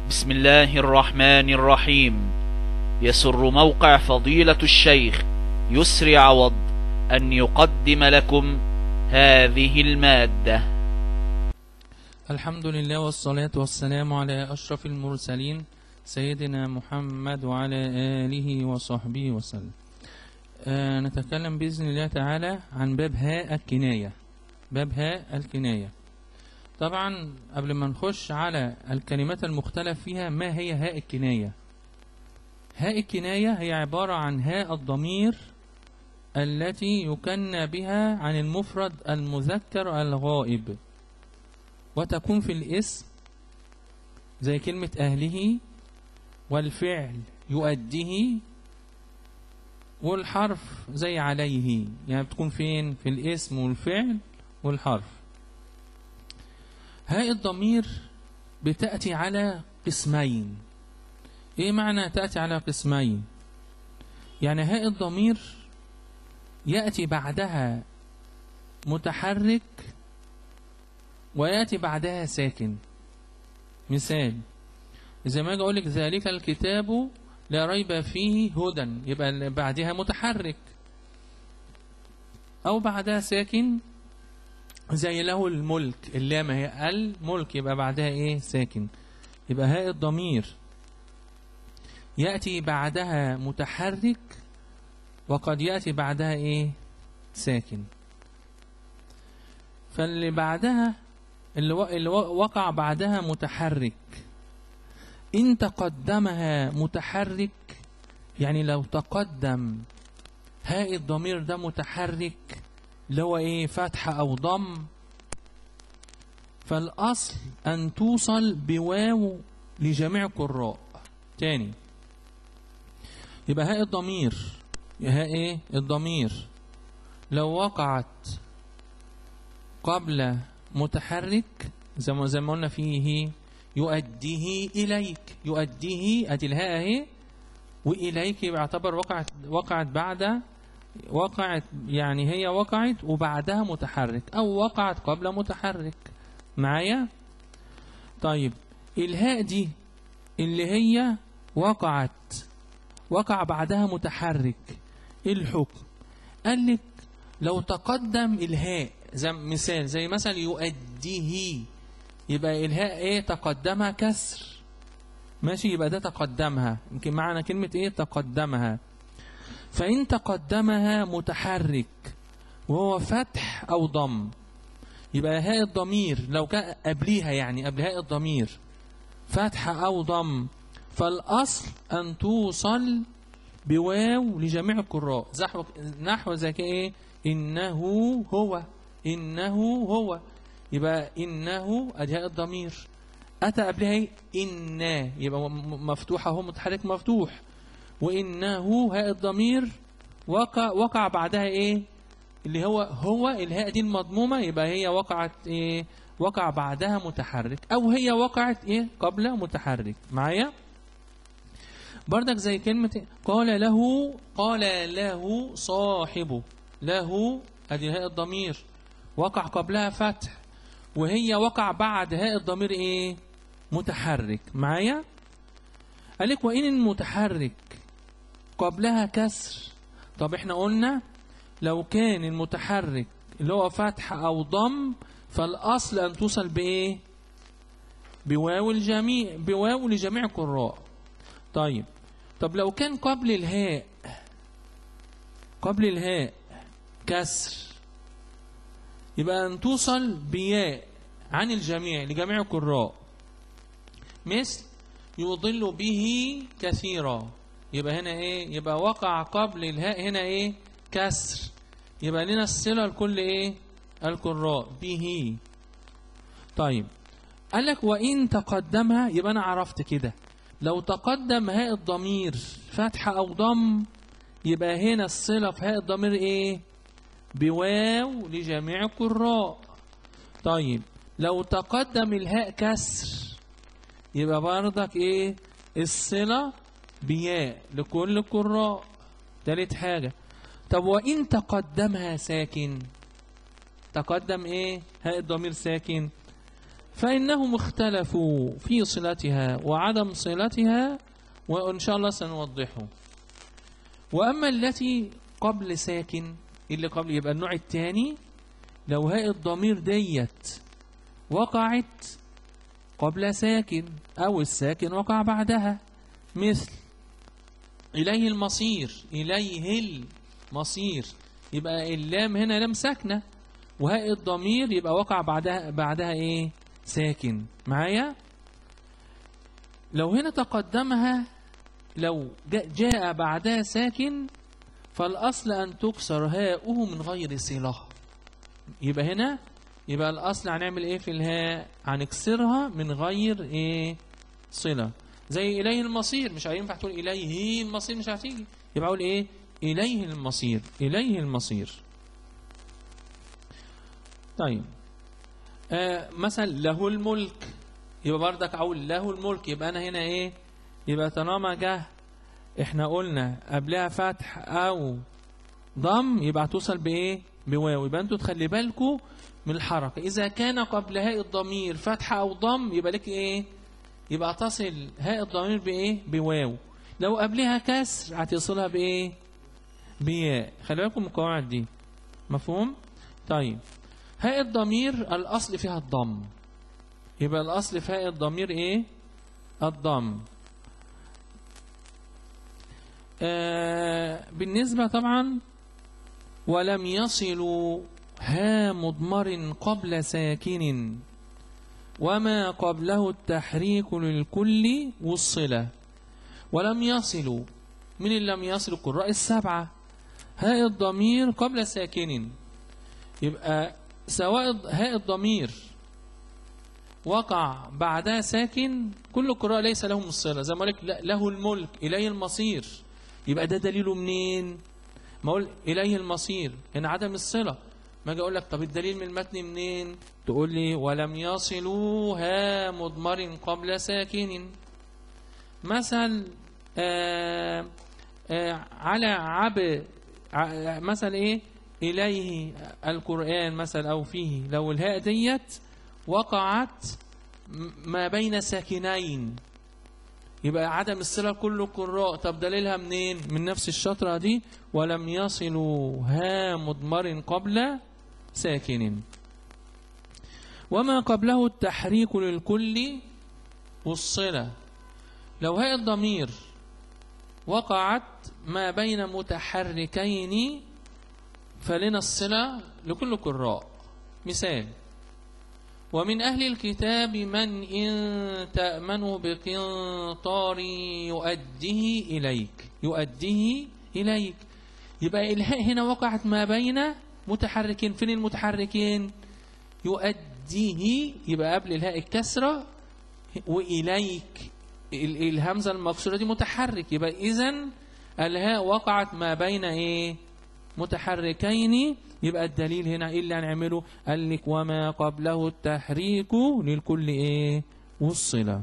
بسم الله الرحمن الرحيم يسر موقع فضيلة الشيخ يسري عوض أن يقدم لكم هذه المادة الحمد لله والصلاة والسلام على أشرف المرسلين سيدنا محمد وعلى آله وصحبه وسلم آه نتكلم بإذن الله تعالى عن باب هاء الكناية باب هاء الكناية طبعا قبل ما نخش على الكلمات المختلف فيها ما هي هاء الكناية هاء الكناية هي عبارة عن هاء الضمير التي يكنى بها عن المفرد المذكر الغائب وتكون في الاسم زي كلمة أهله والفعل يؤديه والحرف زي عليه يعني بتكون فين في الاسم والفعل والحرف هاء الضمير بتأتي على قسمين ايه معنى تأتي على قسمين يعني هاء الضمير يأتي بعدها متحرك ويأتي بعدها ساكن مثال زي ما اجي اقول لك ذلك الكتاب لا ريب فيه هدى يبقى بعدها متحرك او بعدها ساكن زي له الملك اللام هي الملك يبقى بعدها ايه ساكن يبقى هاء الضمير يأتي بعدها متحرك وقد يأتي بعدها ايه ساكن فاللي بعدها اللي, و... اللي وقع بعدها متحرك إن تقدمها متحرك يعني لو تقدم هاء الضمير ده متحرك اللي هو ايه فتحة أو ضم فالأصل أن توصل بواو لجميع قراء تاني يبقى هاء الضمير هاء ايه الضمير لو وقعت قبل متحرك زي ما زي ما قلنا فيه يؤديه إليك يؤديه أدي الهاء أهي وإليك يعتبر وقعت وقعت بعد وقعت يعني هي وقعت وبعدها متحرك أو وقعت قبل متحرك معايا طيب الهاء دي اللي هي وقعت وقع بعدها متحرك ايه الحكم قال لك لو تقدم الهاء زي مثال زي مثلا يؤديه يبقى الهاء ايه تقدمها كسر ماشي يبقى ده تقدمها يمكن معنى كلمة ايه تقدمها فإن تقدمها متحرك وهو فتح أو ضم يبقى هاء الضمير لو كان قبليها يعني قبل هاء الضمير فتح أو ضم فالأصل أن توصل بواو لجميع القراء نحو زي ايه إنه هو إنه هو يبقى إنه أدي هاء الضمير أتى قبلها إن يبقى مفتوحة هو متحرك مفتوح وإنه هاء الضمير وقع وقع بعدها إيه اللي هو هو الهاء دي المضمومة يبقى هي وقعت إيه وقع بعدها متحرك أو هي وقعت إيه قبل متحرك معايا بردك زي كلمة قال له قال له صاحبه له ادي هاء الضمير وقع قبلها فتح وهي وقع بعد هاء الضمير ايه متحرك معايا قالك وان المتحرك قبلها كسر طب احنا قلنا لو كان المتحرك اللي هو فتح او ضم فالاصل ان توصل بايه بواو الجميع بواو لجميع القراء طيب طب لو كان قبل الهاء قبل الهاء كسر يبقى أن توصل بياء عن الجميع لجميع القراء مثل يضل به كثيرا يبقى هنا ايه يبقى وقع قبل الهاء هنا ايه كسر يبقى لنا الصله لكل ايه القراء به طيب قال لك وان تقدمها يبقى انا عرفت كده لو تقدم هاء الضمير فتحة أو ضم يبقى هنا الصلة في هاء الضمير إيه؟ بواو لجميع القراء طيب لو تقدم الهاء كسر يبقى بردك إيه؟ الصلة بياء لكل القراء تالت حاجة طب وإن تقدمها ساكن تقدم إيه؟ هاء الضمير ساكن فإنهم اختلفوا في صلتها وعدم صلتها وإن شاء الله سنوضحه وأما التي قبل ساكن اللي قبل يبقى النوع الثاني لو هاء الضمير ديت وقعت قبل ساكن أو الساكن وقع بعدها مثل إليه المصير إليه المصير يبقى اللام هنا لام ساكنة وهاء الضمير يبقى وقع بعدها بعدها إيه ساكن معايا لو هنا تقدمها لو جاء, جاء بعدها ساكن فالأصل أن تكسر هاؤه من غير صلة يبقى هنا يبقى الأصل هنعمل إيه في الهاء هنكسرها من غير إيه صلة زي إليه المصير مش هينفع تقول إليه المصير مش هتيجي يبقى أقول إيه إليه المصير إليه المصير طيب آه مثلا له الملك يبقى بردك أقول له الملك يبقى أنا هنا إيه يبقى طالما جه احنا قلنا قبلها فتح او ضم يبقى هتوصل بايه بواو يبقى انتوا تخلي بالكم من الحركه اذا كان قبل هاء الضمير فتح او ضم يبقى لك ايه يبقى تصل هاء الضمير بايه بواو لو قبلها كسر هتصلها بايه بياء خلي بالكم من القواعد دي مفهوم طيب هاء الضمير الاصل فيها الضم يبقى الاصل في هاء الضمير ايه الضم آه بالنسبة طبعا ولم يصلوا ها مضمر قبل ساكن وما قبله التحريك للكل والصلة ولم يصلوا من اللي لم يصلوا القراء السبعة هاء الضمير قبل ساكن يبقى سواء هاء الضمير وقع بعدها ساكن كل القراء ليس لهم الصلة زي ما قلت له الملك إليه المصير يبقى ده دليله منين ما اقول اليه المصير ان عدم الصله ما اجي اقول لك طب الدليل من المتن منين تقول لي ولم يصلوا ها مضمر قبل ساكن مثل آآ آآ على عب مثل ايه اليه القران مثل او فيه لو الهاء ديت وقعت ما بين ساكنين يبقى عدم الصلة كل القراء طب دليلها منين من نفس الشطرة دي ولم يصلوا ها مضمر قبل ساكن وما قبله التحريك للكل والصلة لو هاء الضمير وقعت ما بين متحركين فلنا الصلة لكل قراء مثال ومن أهل الكتاب من إن تأمنه بقنطار يؤديه إليك يؤديه إليك يبقى الهاء هنا وقعت ما بين متحركين فين المتحركين يؤديه يبقى قبل الهاء الكسرة وإليك الهمزة المكسورة دي متحرك يبقى إذن الهاء وقعت ما بين إيه متحركين يبقى الدليل هنا ايه اللي هنعمله قال لك وما قبله التحريك للكل ايه والصله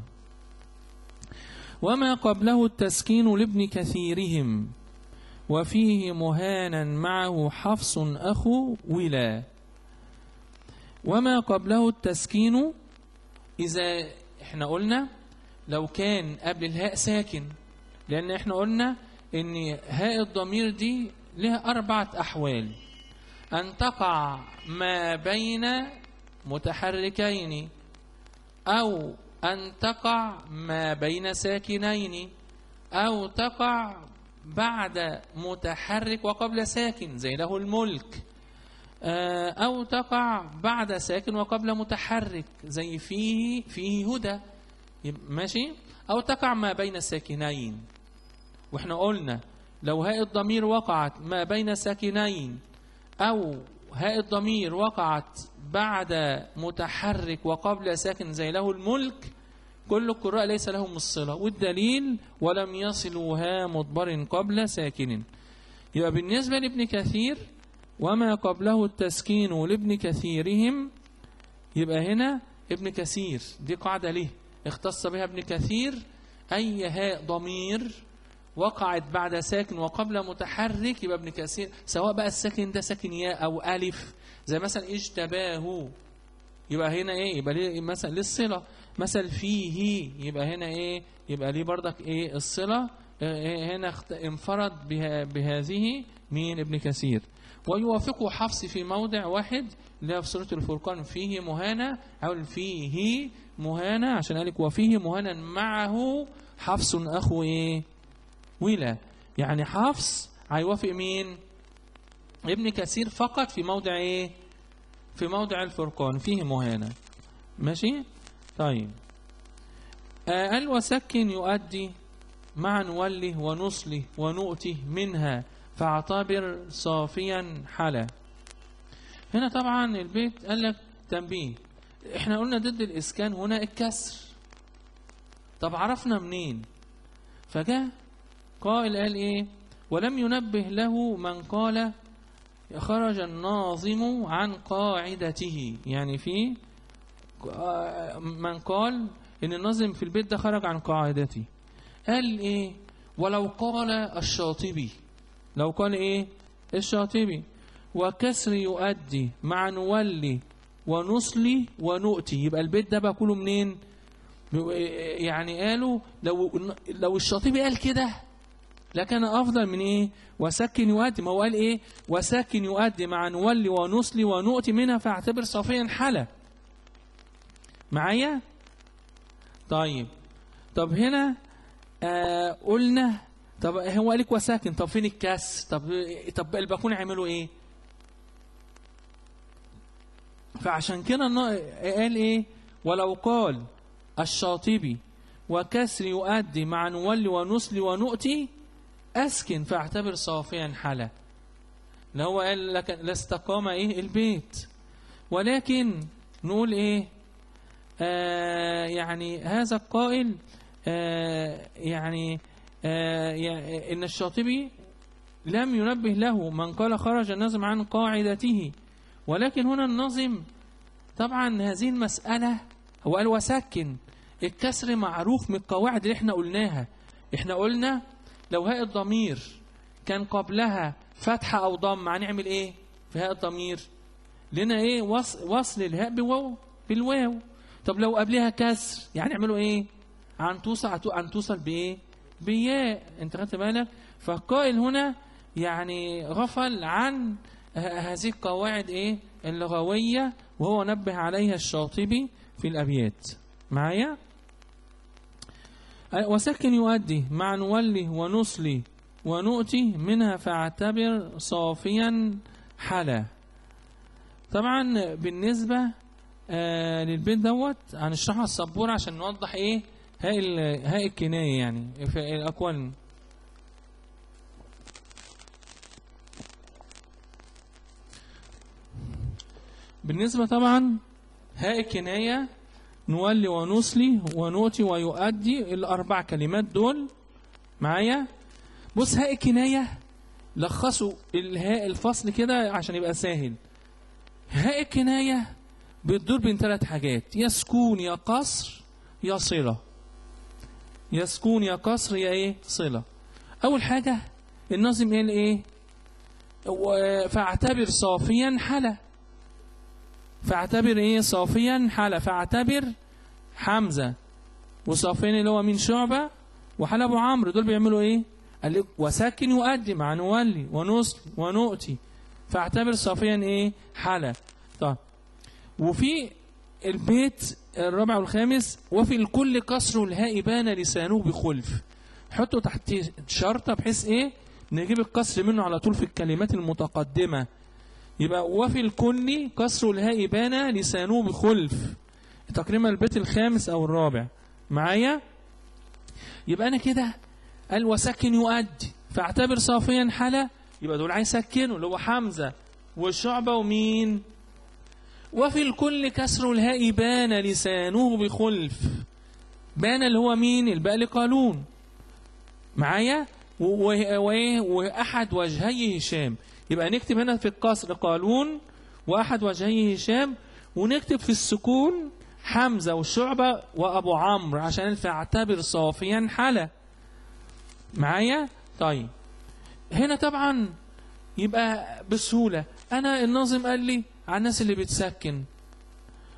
وما قبله التسكين لابن كثيرهم وفيه مهانا معه حفص أخو ولا وما قبله التسكين إذا احنا قلنا لو كان قبل الهاء ساكن لأن احنا قلنا ان هاء الضمير دي لها أربعة أحوال أن تقع ما بين متحركين أو أن تقع ما بين ساكنين أو تقع بعد متحرك وقبل ساكن زي له الملك أو تقع بعد ساكن وقبل متحرك زي فيه فيه هدى ماشي أو تقع ما بين ساكنين واحنا قلنا لو هاء الضمير وقعت ما بين ساكنين أو هاء الضمير وقعت بعد متحرك وقبل ساكن زي له الملك كل القراء ليس لهم الصلة والدليل ولم يصلوا ها مضبر قبل ساكن يبقى بالنسبة لابن كثير وما قبله التسكين لابن كثيرهم يبقى هنا ابن كثير دي قاعدة له اختص بها ابن كثير أي هاء ضمير وقعت بعد ساكن وقبل متحرك يبقى ابن كثير سواء بقى الساكن ده ساكن ياء أو ألف زي مثلا اجتباه يبقى هنا ايه يبقى ليه مثلا للصله مثل فيه يبقى هنا ايه يبقى ليه برضك ايه الصله إيه هنا اخت- انفرد بها بهذه مين ابن كثير ويوافقه حفص في موضع واحد اللي هي في سوره الفرقان فيه مهانه او فيه مهانه عشان قالك وفيه مهانا معه حفص اخو ايه ولا يعني حفص هيوافق مين ابن كثير فقط في موضع ايه في موضع الفرقان فيه مهانة ماشي طيب آه قال وسكن يؤدي مع نوله ونصله ونؤته منها فاعتبر صافيا حلا هنا طبعا البيت قال لك تنبيه احنا قلنا ضد الاسكان هنا الكسر طب عرفنا منين فجاء قائل قال ايه ولم ينبه له من قال خرج الناظم عن قاعدته يعني في من قال ان الناظم في البيت ده خرج عن قاعدته قال ايه ولو قال الشاطبي لو قال ايه الشاطبي وكسر يؤدي مع نولي ونصلي ونؤتي يبقى البيت ده بقى كله منين يعني قالوا لو لو الشاطبي قال كده لكان افضل من ايه وسكن يؤدي ما هو قال ايه وسكن يؤدي مع نولي ونصلي ونؤتي منها فاعتبر صافيا حلا معايا طيب طب هنا آه قلنا طب هو قال لك وساكن طب فين الكاس طب طب الباقون يعملوا ايه فعشان كده النا- قال ايه ولو قال الشاطبي وكسر يؤدي مع نولي ونصلي ونؤتي أسكن فاعتبر صافيا حلا اللي هو قال لك لاستقام إيه البيت ولكن نقول إيه آه يعني هذا القائل آه يعني آه يعني إن الشاطبي لم ينبه له من قال خرج النظم عن قاعدته ولكن هنا النظم طبعا هذه المسألة هو قال وسكن الكسر معروف من القواعد اللي احنا قلناها احنا قلنا لو هاء الضمير كان قبلها فتحة أو ضم هنعمل إيه في هاء الضمير لنا إيه وصل, وصل الهاء بواو بالواو طب لو قبلها كسر يعني نعمله إيه عن توصل عن توصل بإيه بياء أنت خدت بالك فالقائل هنا يعني غفل عن ه- هذه القواعد إيه اللغوية وهو نبه عليها الشاطبي في الأبيات معايا وسكن يؤدي مع نولي ونصلي ونؤتي منها فاعتبر صافيا حلا طبعا بالنسبة آه للبيت دوت هنشرحها السبورة عشان نوضح ايه هاء ال- هاء الكناية يعني في الأقوال بالنسبة طبعا هاء الكناية نولي ونصلي ونؤتي ويؤدي الأربع كلمات دول معايا بص هاء الكناية لخصوا الهاء الفصل كده عشان يبقى سهل هاء الكناية بتدور بين ثلاث حاجات يا سكون يا قصر يا صلة يا سكون يا قصر يا ايه صلة أول حاجة الناظم قال ايه و- فاعتبر صافيا حلا فاعتبر ايه صافيا حلا فاعتبر حمزة وصافين اللي هو من شعبة وحلا ابو عمرو دول بيعملوا ايه قال لك وساكن يؤدي مع نولي ونصل ونؤتي فاعتبر صافيا ايه حلا طيب وفي البيت الرابع والخامس وفي الكل كسر الهاء بان لسانه بخلف حطوا تحت شرطة بحيث ايه نجيب الكسر منه على طول في الكلمات المتقدمة يبقى وفي الكل كسر الهاء بان لسانه بخلف تقريبا البيت الخامس او الرابع معايا يبقى انا كده قال وسكن يؤدي فاعتبر صافيا حلا يبقى دول عايز سكنه اللي هو حمزه والشعبه ومين وفي الكل كسر الهاء بان لسانه بخلف بان اللي هو مين الباء لقالون معايا و- و- وايه واحد وجهي هشام يبقى نكتب هنا في الكسر قالون واحد وجهي هشام ونكتب في السكون حمزه والشعبه وابو عمرو عشان فاعتبر صافيا حلا معايا طيب هنا طبعا يبقى بسهوله انا الناظم قال لي على الناس اللي بتسكن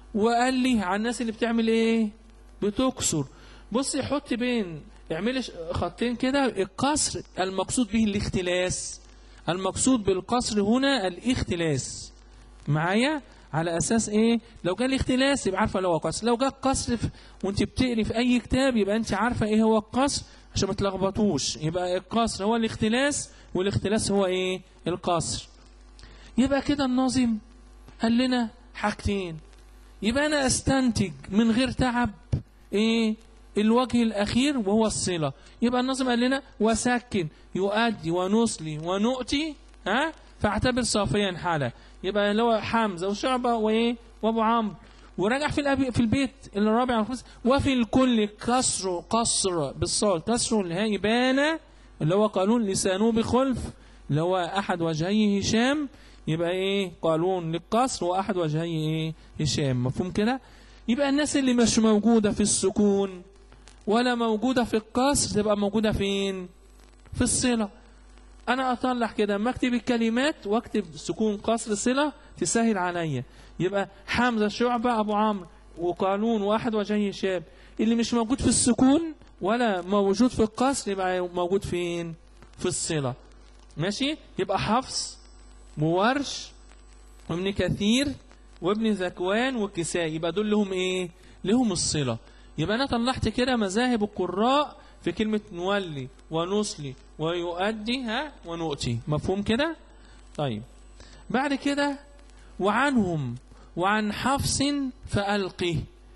وقال لي على الناس اللي بتعمل ايه بتكسر بصي حط بين اعملي ش- خطين كده القصر المقصود به الاختلاس المقصود بالقصر هنا الاختلاس معايا على اساس ايه لو جالي اختلاس يبقى عارفه اللي هو قصر لو جاء قصر في وانت بتقري في اي كتاب يبقى انت عارفه ايه هو القصر عشان ما تلخبطوش يبقى القصر هو الاختلاس والاختلاس هو ايه القصر يبقى كده الناظم قال لنا حاجتين يبقى انا استنتج من غير تعب ايه الوجه الاخير وهو الصله يبقى الناظم قال لنا وسكن يؤدي ونصلي ونؤتي ها فاعتبر صافيا حاله يبقى اللي هو حمزه وشعبه وايه وابو عمرو ورجع في الأبي في البيت الرابع والخامس وفي الكل كسر قصر بالصاد كسر الهاء بان اللي هو قانون لسانه بخلف اللي هو احد وجهي هشام يبقى ايه قانون للقصر واحد وجهي ايه هشام مفهوم كده يبقى الناس اللي مش موجوده في السكون ولا موجوده في القصر تبقى موجوده فين في الصله انا اطلع كده اما اكتب الكلمات واكتب سكون قصر صله تسهل عليا يبقى حمزه شعبه ابو عمرو وقانون واحد وجهي هشام اللي مش موجود في السكون ولا موجود في القصر يبقى موجود فين في الصله ماشي يبقى حفص وورش وابن كثير وابن ذكوان والكسائي يبقى دول لهم ايه لهم الصله يبقى انا طلعت كده مذاهب القراء في كلمه نولي ونصلي ويؤدي ها ونؤتي مفهوم كده طيب بعد كده وعنهم وعن حفص فألقه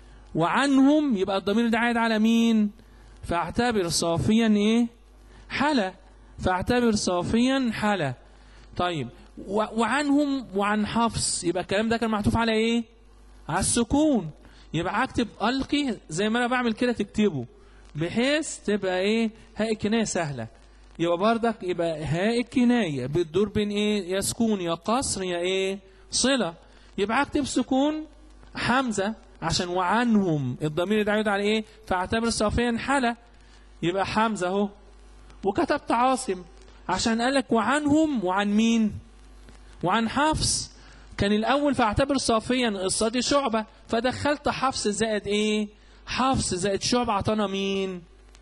وعنهم يبقى الضمير ده عايد على مين فاعتبر صافيا ايه حلا فاعتبر صافيا حلا طيب و- وعنهم وعن حفص يبقى الكلام ده كان معطوف على ايه على السكون يبقى اكتب القي زي ما انا بعمل كده تكتبه بحيث تبقى ايه هاء الكنايه سهله يبقى بردك يبقى هاء الكنايه بتدور بين ايه يا سكون يا قصر يا ايه صله يبقى اكتب سكون حمزه عشان وعنهم الضمير ده يعود على ايه فاعتبر صافيا حلا يبقى حمزه اهو وكتبت عاصم عشان قالك وعنهم وعن مين وعن حفص كان الاول فاعتبر صافيا الصادي شعبه فدخلت حفص زائد ايه حفص زائد شعبه عطانا مين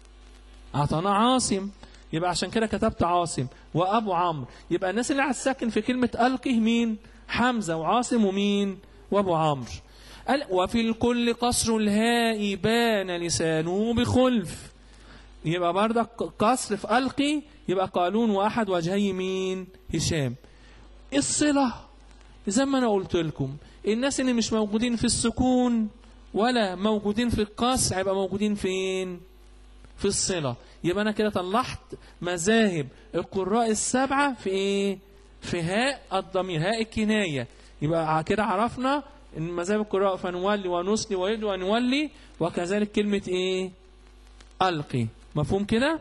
عطانا عاصم يبقى عشان كده كتبت عاصم وابو عمرو يبقى الناس اللي هتسكن في كلمه القه مين حمزه وعاصم ومين وابو عمرو قال وفي الكل قصر الهاء بان لسانه بخلف يبقى بردك قصر في ألقي يبقى قانون واحد وجهي مين هشام الصلة زي ما أنا قلت لكم الناس اللي مش موجودين في السكون ولا موجودين في القصر هيبقى موجودين فين في الصلة يبقى أنا كده طلعت مذاهب القراء السبعة في إيه في هاء الضمير هاء الكناية يبقى كده عرفنا ان مذاهب القراء فنولي ونصلي ويد ونولي وكذلك كلمة ايه ألقي مفهوم كده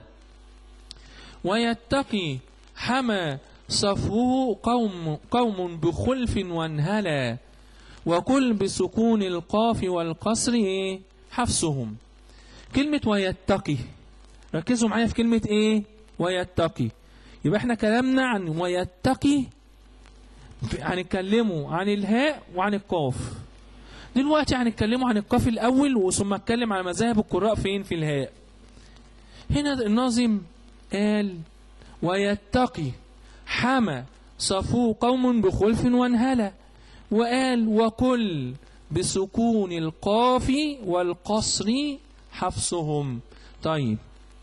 ويتقي حمى صفوه قوم قوم بخلف وانهلا وكل بسكون القاف والقصر ايه حفصهم كلمة ويتقي ركزوا معايا في كلمة ايه ويتقي يبقى احنا كلامنا عن ويتقي هنتكلموا عن الهاء وعن القاف دلوقتي هنتكلموا عن القاف الاول وثم اتكلم على مذاهب القراء فين في الهاء هنا الناظم قال ويتقي حمى صفو قوم بخلف وانهلا وقال وكل بسكون القاف والقصر حفصهم طيب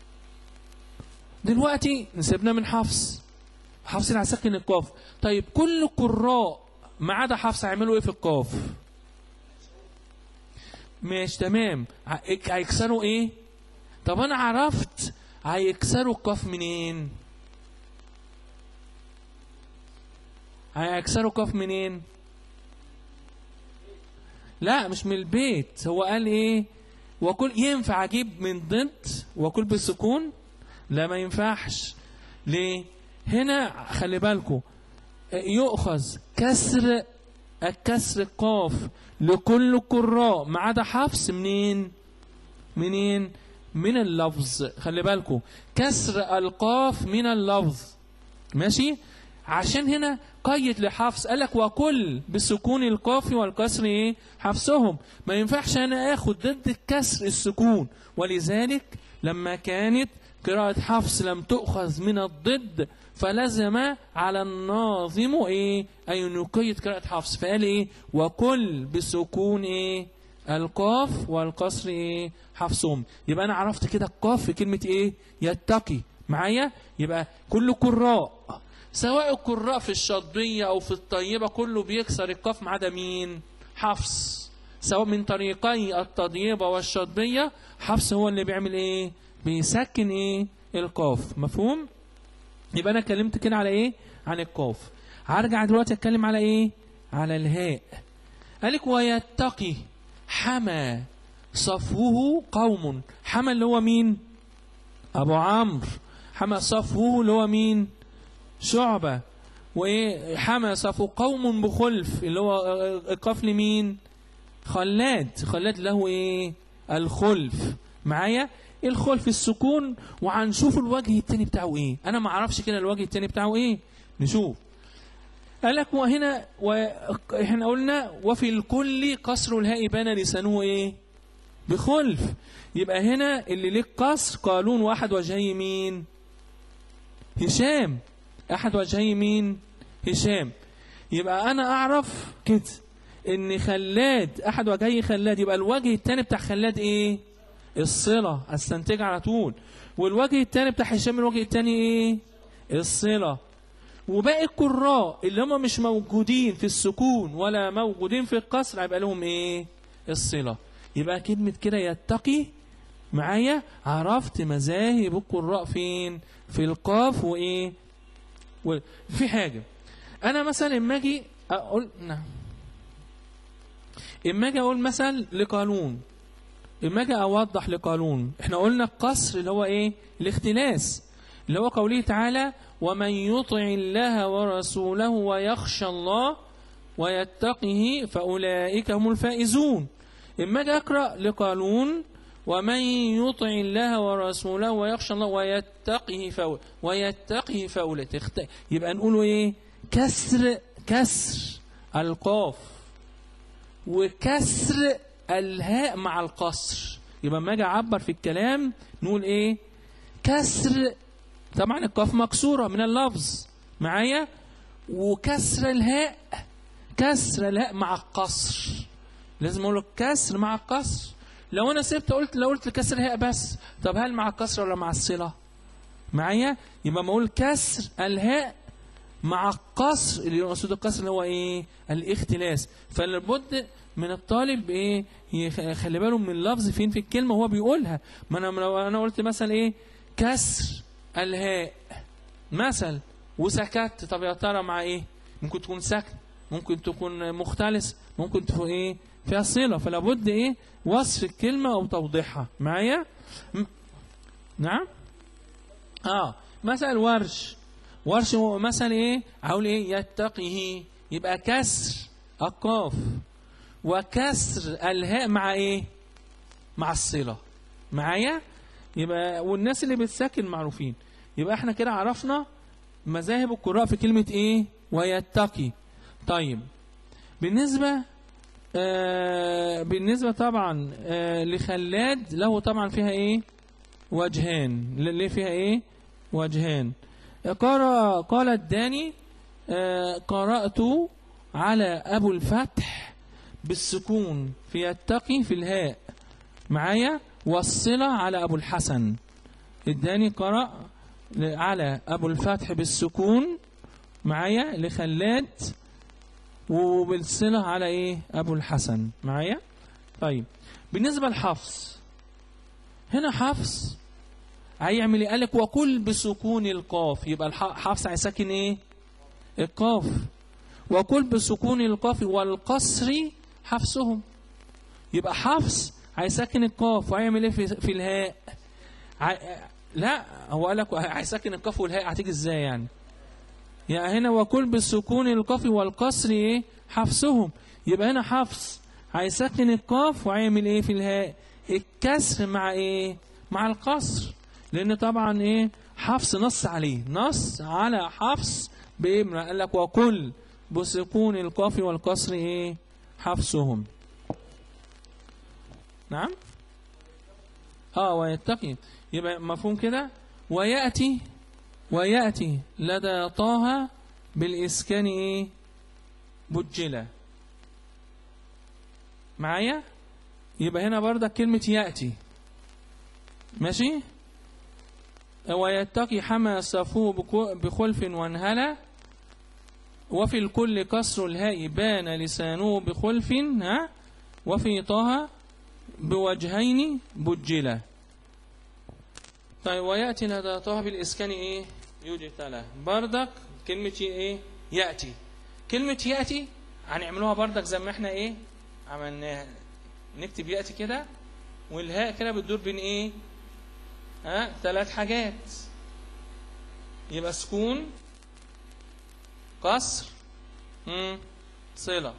دلوقتي نسيبنا من حفص حفص اللي هيسكن القاف طيب كل القراء ما عدا حفص هيعملوا ايه في القاف ماشي تمام ه- هيكسروا ايه طب انا عرفت هيكسروا القاف منين هيكسروا القاف منين لا مش من البيت هو قال ايه وكل ينفع اجيب من ضد وكل بالسكون لا ما ينفعش ليه هنا خلي بالكم يؤخذ كسر الكسر قاف لكل القراء ما عدا حفص منين منين من اللفظ خلي بالكم كسر القاف من اللفظ ماشي عشان هنا قيد لحفص قال لك وكل بسكون القاف والكسر ايه حفصهم ما ينفعش انا اخد ضد الكسر السكون ولذلك لما كانت قراءة حفص لم تؤخذ من الضد فلزم على الناظم ايه اي أن يقيد قراءة حفص فقال ايه وكل بسكون ايه القاف والقصر ايه حفصهم يبقى انا عرفت كده القاف في كلمة ايه يتقي معايا يبقى كل قراء سواء القراء في الشطبية او في الطيبة كله بيكسر القاف ما عدا مين حفص سواء من طريقي التضييبة والشطبية حفص هو اللي بيعمل ايه بيسكن ايه القاف مفهوم يبقى انا اتكلمت كده على ايه عن القاف هرجع دلوقتي اتكلم على ايه على الهاء قالك ويتقي حمى صفوه قوم حمى اللي هو مين ابو عمرو حمى صفوه اللي هو مين شعبة وايه حمى صفوه قوم بخلف اللي هو القاف لمين خلاد خلاد له ايه الخلف معايا الخلف السكون وهنشوف الوجه التاني بتاعه ايه انا ما اعرفش كده الوجه التاني بتاعه ايه نشوف قال لك وهنا واحنا قلنا وفي الكل كسر الهاء بان لسانه ايه بخلف يبقى هنا اللي ليه قصر قالون واحد وجهي مين هشام احد وجهي مين هشام يبقى انا اعرف كده ان خلاد احد وجهي خلاد يبقى الوجه التاني بتاع خلاد ايه الصلة استنتج على طول والوجه التاني بتاع هشام الوجه التاني ايه الصلة وباقي القراء اللي هم مش موجودين في السكون ولا موجودين في القصر هيبقى لهم ايه الصلة يبقى كلمة كده يتقي معايا عرفت مذاهب القراء فين في القاف وايه و... في حاجة انا مثلا اما اجي اقول نعم اما اجي اقول مثلا لقانون اما اجي اوضح لقانون احنا قلنا القصر اللي هو ايه الاختلاس اللي هو قوله تعالى ومن يطع الله ورسوله ويخشى الله ويتقه فأولئك هم الفائزون إما أجي أقرأ لقانون ومن يطع الله ورسوله ويخشى الله ويتقه فأولئك ويتقه فأولئك تخت... يبقى نقول إيه كسر كسر القاف وكسر الهاء مع القصر يبقى ما اجي اعبر في الكلام نقول ايه كسر طبعا القاف مكسوره من اللفظ معايا وكسر الهاء كسر الهاء مع القصر لازم اقول لك كسر مع القصر لو انا سبت قلت لو قلت كسر الهاء بس طب هل مع الكسر ولا مع الصله معايا يبقى ما اقول كسر الهاء مع القصر اللي يقصد القصر اللي هو ايه الاختلاس فلابد من الطالب ايه يخلي باله من اللفظ فين في الكلمه وهو بيقولها ما انا لو انا قلت مثلا ايه كسر الهاء مثل وسكت طب يا ترى مع ايه ممكن تكون سكت ممكن تكون مختلس ممكن تكون ايه فيها صله فلا بد ايه وصف الكلمه او توضيحها معايا م... نعم اه مثلا ورش ورش مثلا ايه اقول ايه يتقيه يبقى كسر القاف وكسر الهاء مع ايه مع الصله معايا يبقى والناس اللي بتساكن معروفين يبقى احنا كده عرفنا مذاهب القراء في كلمة ايه ويتقي طيب بالنسبة آه بالنسبة طبعا آه لخلاد له طبعا فيها ايه وجهان ليه فيها ايه وجهان قال قال الداني آه قرأت على أبو الفتح بالسكون في يتقي في الهاء معايا والصلة على أبو الحسن الداني قرأ على أبو الفتح بالسكون معايا لخلاد وبالصلة على إيه أبو الحسن معايا طيب بالنسبة لحفص هنا حفص هيعمل ايه قال لك وكل بسكون القاف يبقى حفص هيسكن ايه القاف وكل بسكون القاف والقصر حفصهم يبقى حفص هيسكن القاف وهيعمل ايه في, في الهاء ع... لا هو قال لك هيسكن القاف والهاء هتيجي ازاي يعني يعني هنا وكل بالسكون القاف والقصر ايه حفصهم يبقى هنا حفص هيسكن القاف وهيعمل ايه في الهاء الكسر مع ايه مع القصر لان طبعا ايه حفص نص عليه نص على حفص بإبرة قال لك وكل بسكون القاف والكسر إيه حفصهم نعم اه ويتقي يبقى مفهوم كده ويأتي ويأتي لدى طه بالإسكان إيه بجلة معايا يبقى هنا برضك كلمة يأتي ماشي ويتقي حمى صفوه بكو- بخلف وانهلى وفي الكل كسر الهاء بان لسانه بخلف ها وفي طه بوجهين بجلة طيب ويأتي لدى طه بالإسكان إيه يجتلى بردك كلمة إيه يأتي كلمة يأتي هنعملوها بردك زي ما احنا إيه عملناها نكتب يأتي كده والهاء كده بتدور بين إيه ها ثلاث حاجات يبقى سكون قصر مم. صلة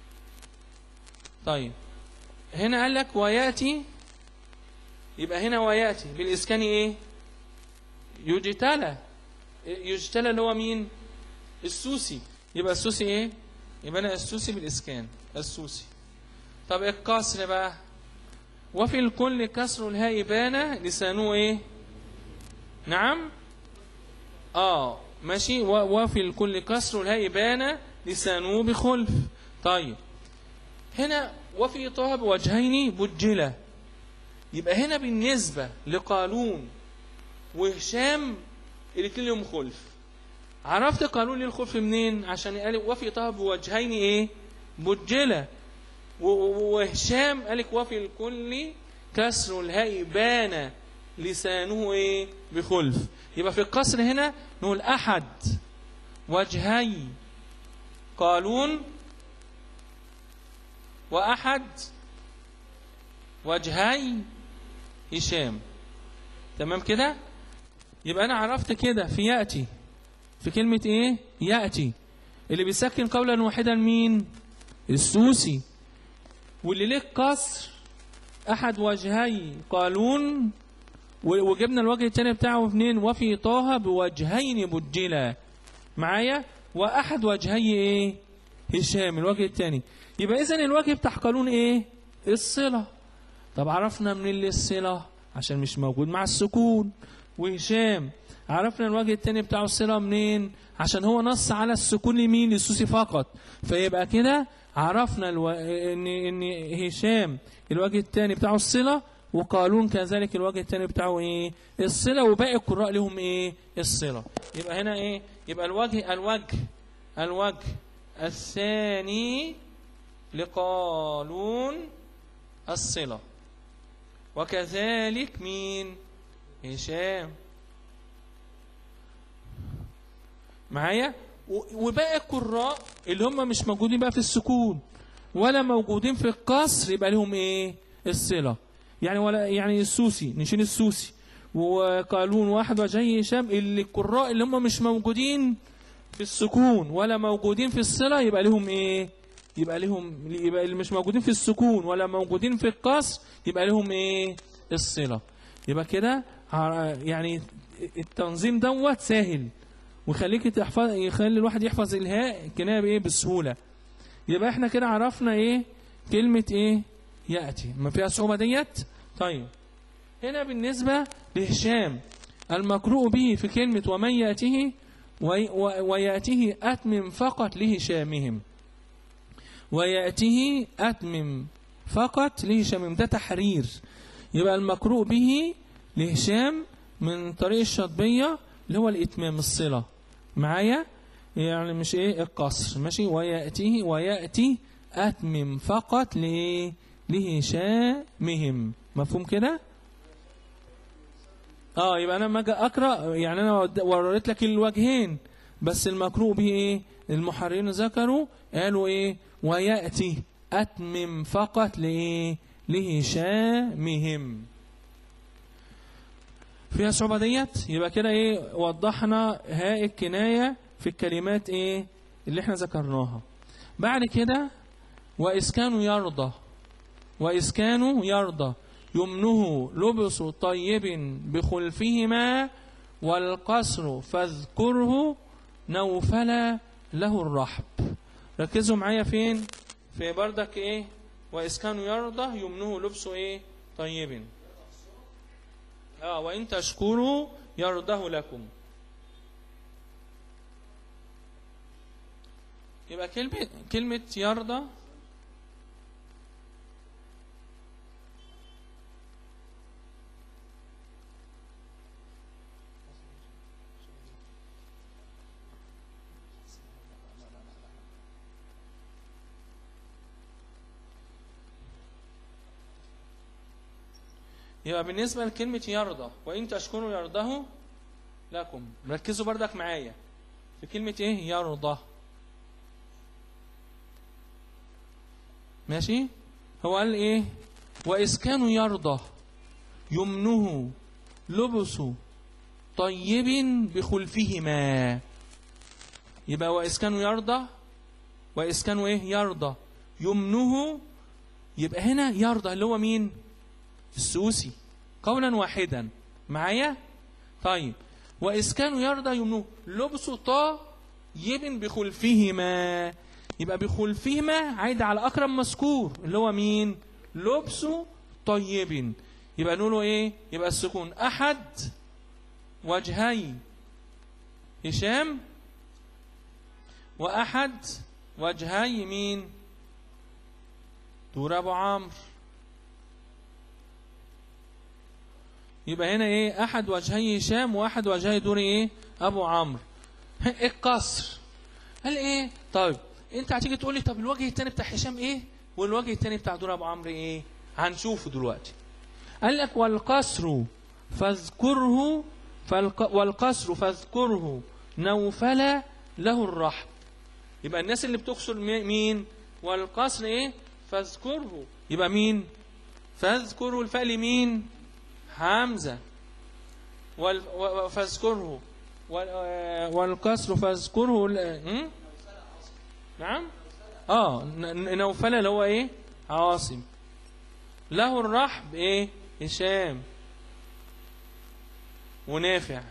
طيب هنا قال لك وياتي يبقى هنا وياتي بالاسكان ايه يجتلى يجتلى اللي هو مين السوسي يبقى السوسي ايه يبقى انا السوسي بالاسكان السوسي طب الكسر بقى وفي الكل كسر الهاء بان لسانه ايه نعم اه ماشي و- وفي الكل كسر الهاء بان لسانه بخلف طيب هنا وفي طه بوجهين بجلة يبقى هنا بالنسبة لقالون وهشام الاثنين لهم خلف عرفت قالون ليه الخلف منين عشان قال وفي طه بوجهين ايه بجلة و- و- وهشام قال لك وفي الكل كسر الهاء بان لسانه ايه بخلف يبقى في القصر هنا نقول احد وجهي قالون واحد وجهي هشام تمام كده يبقى انا عرفت كده في ياتي في كلمه ايه ياتي اللي بيسكن قولا واحدا مين السوسي واللي ليه كسر احد وجهي قالون و- وجبنا الوجه الثاني بتاعه منين وفي طه بوجهين بجلا معايا واحد وجهي ايه هشام الوجه الثاني يبقى اذا الوجه بتاع قانون ايه الصله طب عرفنا من اللي الصله عشان مش موجود مع السكون وهشام عرفنا الوجه الثاني بتاع الصله منين عشان هو نص على السكون لمين للسوسي فقط فيبقى كده عرفنا الو... ان ان هشام الوجه الثاني بتاعه الصله وقالون كذلك الوجه الثاني بتاعه ايه الصله وباقي القراء لهم ايه الصله يبقى هنا ايه يبقى الوجه الوجه الوجه الثاني لقالون الصله وكذلك مين هشام معايا و- وباقي القراء اللي هم مش موجودين بقى في السكون ولا موجودين في القصر يبقى لهم ايه الصله يعني ولا يعني السوسي نشيل السوسي وقالون واحد وجهي هشام اللي القراء اللي هم مش موجودين في السكون ولا موجودين في الصله يبقى لهم ايه يبقى لهم يبقى اللي مش موجودين في السكون ولا موجودين في القصر يبقى لهم ايه الصله يبقى كده ع- يعني التنظيم دوت سهل ويخليك تحفظ يخلي الواحد يحفظ الهاء الكنايه بايه بسهوله يبقى احنا كده عرفنا ايه كلمه ايه ياتي ما فيها صعوبه ديت طيب هنا بالنسبه لهشام المقروء به في كلمه ومن ياته وي- و- وياته اتمم فقط لهشامهم وياته اتمم فقط لهشامهم ده تحرير يبقى المقروء به لهشام من طريق الشطبيه اللي هو الاتمام الصله معايا يعني مش ايه القصر ماشي وياتيه وياتي اتمم فقط لايه لهشامهم مفهوم كده اه يبقى انا لما اجي اقرا يعني انا ود- وريت لك الوجهين بس المقروء به ايه المحررين ذكروا قالوا ايه وياتي اتمم فقط لايه لهشامهم فيها صعوبة ديت يبقى كده ايه وضحنا هاء الكناية في الكلمات ايه اللي احنا ذكرناها بعد كده وإسكان يرضى وإسكان يرضى يمنه لبس طيب بخلفهما والقصر فاذكره نوفل له الرحب ركزوا معايا فين في بردك ايه واسكان يرضى يمنه لبسه ايه طيب اه وان تشكروا يرضه لكم يبقى كلمة كلمة يرضى يبقى بالنسبة لكلمة يرضى وإن تشكروا يرضه لكم ركزوا بردك معايا في كلمة إيه يرضى ماشي هو قال إيه وإسكان يرضى يمنه لبس طيب بخلفهما يبقى وإسكان يرضى وإسكان إيه يرضى يمنه يبقى هنا يرضى اللي هو مين السوسي قولا واحدا معايا طيب وإسكان يرضى يمنه لبس طيب بخلفهما يبقى بخلفهما عايد على أقرب مذكور اللي هو مين لبس طيب يبقى نقوله ايه يبقى السكون أحد وجهي هشام وأحد وجهي مين دور أبو عمرو يبقى هنا ايه احد وجهي هشام واحد وجهي دور ايه ابو عمرو القصر قال ايه طيب انت هتيجي تقول لي طب الوجه الثاني بتاع هشام ايه والوجه الثاني بتاع دور ابو عمرو ايه هنشوفه دلوقتي قال لك والقصر فاذكره فالق... والقصر فاذكره نوفل له الرحم يبقى الناس اللي بتقصر مي- مين والقصر ايه فاذكره يبقى مين فاذكره الفعل مين حمزة وال... و- و- فاذكره وال... آه، والكسر فاذكره ال- هم؟ نعم اه ن- ن- نوفل اللي هو ايه عاصم له الرحب ايه هشام ونافع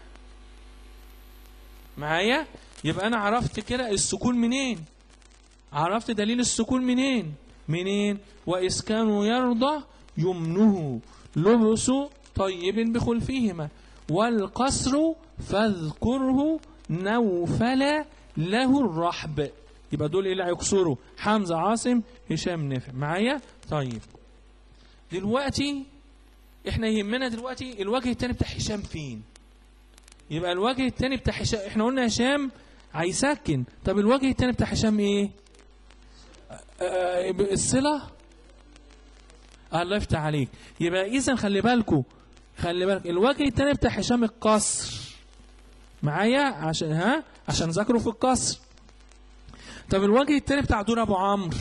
معايا يبقى انا عرفت كده السكون منين عرفت دليل السكون منين منين وإسكان يرضى يمنه لبس طيب بخلفهما والقصر فاذكره نوفل له الرحب يبقى دول ايه اللي هيكسروا حمزة عاصم هشام نافع معايا طيب دلوقتي احنا يهمنا دلوقتي الوجه التاني بتاع هشام فين يبقى الوجه التاني بتاع هشام احنا قلنا هشام هيسكن طب الوجه التاني بتاع هشام ايه آه، الصلة الله يفتح عليك يبقى اذا خلي بالكم خلي بالك الوجه التاني بتاع هشام القصر معايا عشان ها عشان ذاكروا في القصر طب الوجه التاني بتاع دور ابو عمرو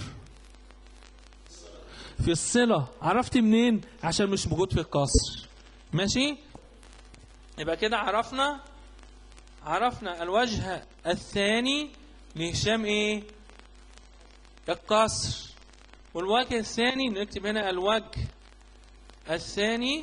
في الصلة عرفت منين عشان مش موجود في القصر ماشي يبقى كده عرفنا عرفنا الوجه الثاني لهشام ايه القصر والوجه الثاني نكتب هنا الوجه الثاني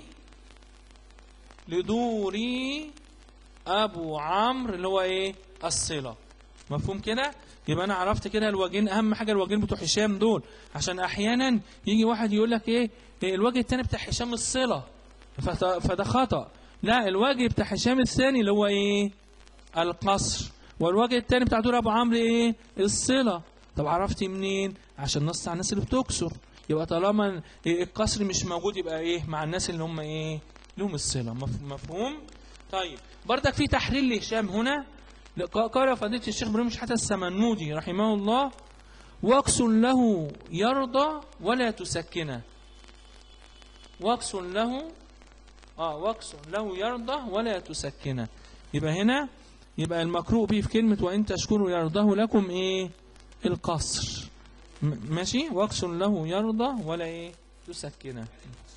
لدوري ابو عمرو اللي هو ايه الصله مفهوم كده يبقى انا عرفت كده الوجهين اهم حاجه الوجهين بتوع هشام دول عشان احيانا يجي واحد يقول لك ايه إيه الوجه الثاني بتاع هشام الصله فت- فده خطا لا الوجه بتاع هشام الثاني اللي هو ايه القصر والوجه الثاني بتاع دور ابو عمرو ايه الصله طب عرفت منين عشان نص على الناس اللي بتكسر يبقى طالما القصر مش موجود يبقى ايه مع الناس اللي هم ايه لهم الصله مف- مفهوم طيب بردك في تحرير لهشام هنا قال فضيلة الشيخ ابراهيم شحاتة السمنودي رحمه الله واكس له يرضى ولا تسكنه واكس له اه واكس له يرضى ولا تسكنه يبقى هنا يبقى المقروء به في كلمة وإن تشكروا يرضاه لكم إيه القصر م- ماشي واكس له يرضى ولا إيه تسكنه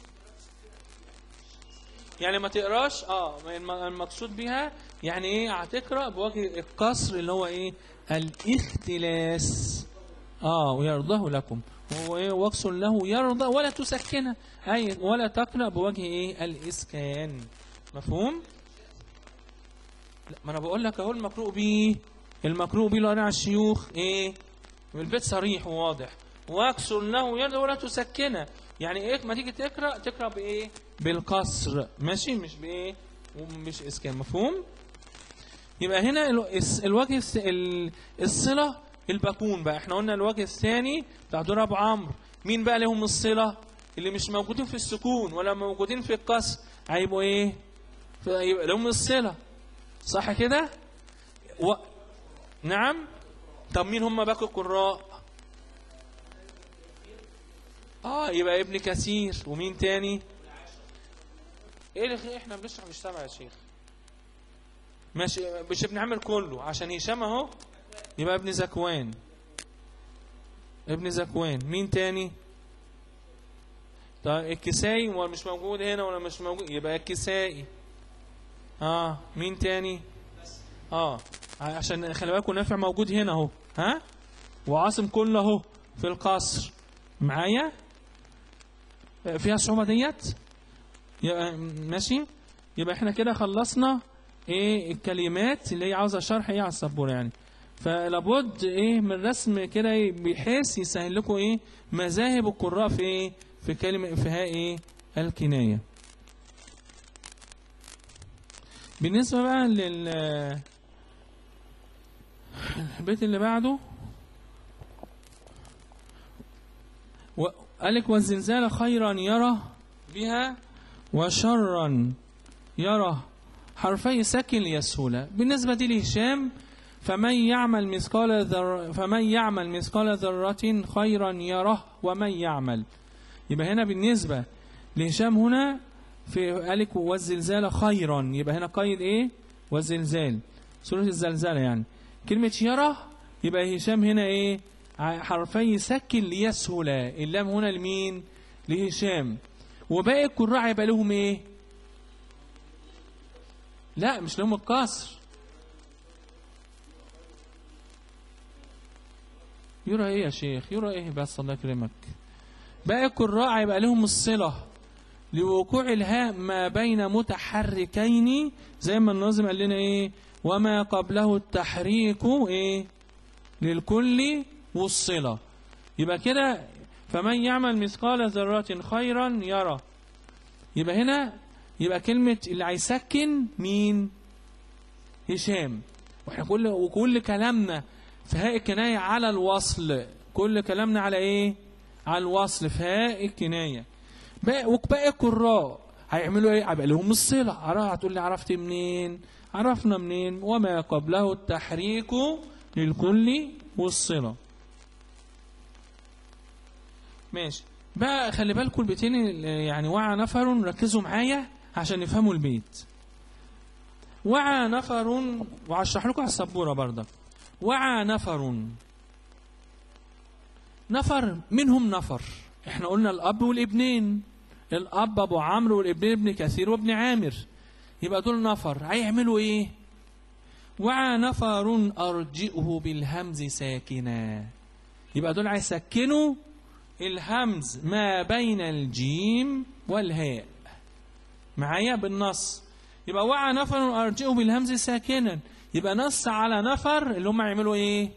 يعني ما تقراش اه الم- المقصود بها يعني ايه هتقرا بوجه القصر اللي هو ايه الاختلاس اه ويرضاه لكم هو ايه وقص له يرضى ولا تسكنه اي ولا تقرا بوجه ايه الاسكان مفهوم لا ما انا بقول لك اهو المقروء به المقروء به لأربع الشيوخ ايه البيت صريح وواضح واكسر له يد ولا تسكنه يعني ايه ما تيجي تقرا تقرا بايه بالقصر ماشي مش بايه ومش اسكان مفهوم يبقى هنا ال- الس- الوجه الس- ال- الصله الباكون بقى احنا قلنا الوجه الثاني بتاع دور ابو عمرو مين بقى لهم الصله اللي مش موجودين في السكون ولا موجودين في الكسر هيبقوا ايه يبقى لهم الصله صح كده و... نعم طب مين هم باقي القراء اه يبقى ابن كثير ومين تاني ايه اللي احنا بنشرح مش سامع يا شيخ ماشي مش ابن عامر كله عشان هشام اهو يبقى ابن زكوان ابن زكوان مين تاني طيب الكسائي ولا مش موجود هنا ولا مش موجود يبقى الكسائي اه مين تاني اه عشان خلي بالكم نافع موجود هنا اهو ها وعاصم كله اهو في القصر معايا آه، فيها صعوبة ديت يبقى ماشي يبقى احنا كده خلصنا ايه الكلمات اللي هي عاوزه شرح ايه على السبوره يعني فلابد ايه من رسم كده إيه بحيث يسهل لكم ايه مذاهب القراء في ايه في كلمه فيها ايه الكنايه بالنسبه بقى لل البيت اللي بعده قالك والزلزال خيرا يرى بها وشرا يرى حرفي ساكن ليسهولا بالنسبة دي لهشام فمن يعمل مثقال ذر فمن يعمل مثقال ذرة خيرا يره ومن يعمل يبقى هنا بالنسبة لهشام هنا في قالك والزلزال خيرا يبقى هنا قيد ايه والزلزال سورة الزلزال يعني كلمة يره يبقى هشام هنا ايه ع- حرفي سكن ليسهلا اللام هنا لمين لهشام وباقي القراء يبقى لهم ايه لا مش لهم الكسر يرى ايه يا شيخ يرى ايه بس الله يكرمك باقي القراء هيبقى لهم الصلة لوقوع الهاء ما بين متحركين زي ما الناظم قال لنا ايه وما قبله التحريك ايه للكل والصلة يبقى كده فمن يعمل مثقال ذرة خيرا يرى يبقى هنا يبقى كلمة اللي هيسكن مين هشام واحنا كل وكل كلامنا في هاء الكناية على الوصل كل كلامنا على ايه على الوصل في هاء الكناية باقي وباقي القراء هيعملوا ايه هيبقى لهم الصلة عرفت هتقول لي عرفت منين عرفنا منين وما قبله التحريك للكل والصلة ماشي بقى خلي بالكم البيتين اللي يعني وعى نفر ركزوا معايا عشان يفهموا البيت وعى نفر وهشرح لكم على السبوره برضه وعى نفر نفر منهم نفر احنا قلنا الاب والابنين الاب ابو عمرو والابنين ابن كثير وابن عامر يبقى دول نفر هيعملوا ايه وعى نفر ارجئه بالهمز ساكنا يبقى دول هيسكنوا الهمز ما بين الجيم والهاء معايا بالنص يبقى وعى نفر ارجئه بالهمز ساكنا يبقى نص على نفر اللي هم يعملوا ايه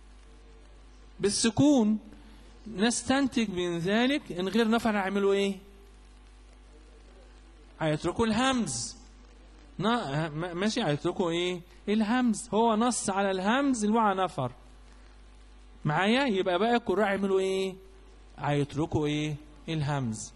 بالسكون نستنتج من ذلك ان غير نفر هيعملوا ايه هيتركوا الهمز نا- م- ماشي هيتركوا ايه الهمز هو نص على الهمز اللي وعى نفر معايا يبقى بقى القراء يعملوا ايه هيتركوا ايه الهمز